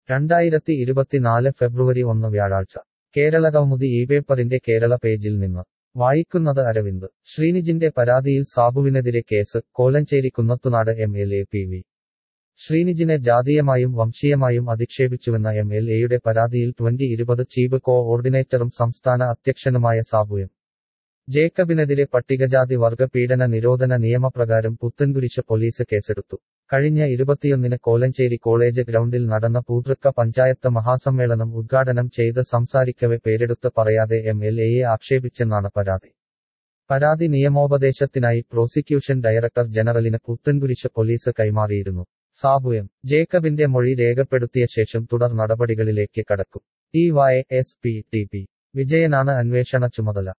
രണ്ടായിരത്തി ഇരുപത്തിനാല് ഫെബ്രുവരി ഒന്ന് വ്യാഴാഴ്ച കേരള കൗമുദി ഈ പേപ്പറിന്റെ കേരള പേജിൽ നിന്ന് വായിക്കുന്നത് അരവിന്ദ് ശ്രീനിജിന്റെ പരാതിയിൽ സാബുവിനെതിരെ case Kolenchery Kunnathunad M L A P V ശ്രീനിജിനെ ജാതീയമായും വംശീയമായും അധിക്ഷേപിച്ചുവെന്ന എം എൽ എയുടെ പരാതിയിൽ ട്വന്റി ഇരുപത് ചീഫ് കോ ഓർഡിനേറ്ററും സംസ്ഥാന അധ്യക്ഷനുമായ സാബു എം ജേക്കബിനെതിരെ പട്ടികജാതി വർഗ പീഡന നിരോധന നിയമപ്രകാരം പുത്തൻകുരിശ് പോലീസ് കേസെടുത്തു കഴിഞ്ഞ ഇരുപത്തിയൊന്നിന് കോലഞ്ചേരി കോളേജ് ഗ്രൗണ്ടിൽ നടന്ന പൂതൃക്ക പഞ്ചായത്ത് മഹാസമ്മേളനം ഉദ്ഘാടനം ചെയ്ത് സംസാരിക്കവെ പേരെടുത്ത് പറയാതെ എം എൽ എയെ ആക്ഷേപിച്ചെന്നാണ് പരാതി പരാതി നിയമോപദേശത്തിനായി പ്രോസിക്യൂഷൻ ഡയറക്ടർ ജനറലിന് പുത്തൻകുരിശ് പോലീസ് കൈമാറിയിരുന്നു സാബു എം ജേക്കബിന്റെ മൊഴി രേഖപ്പെടുത്തിയ ശേഷം തുടർ നടപടികളിലേക്ക് കടക്കും T Y S P T P വിജയനാണ് അന്വേഷണ ചുമതല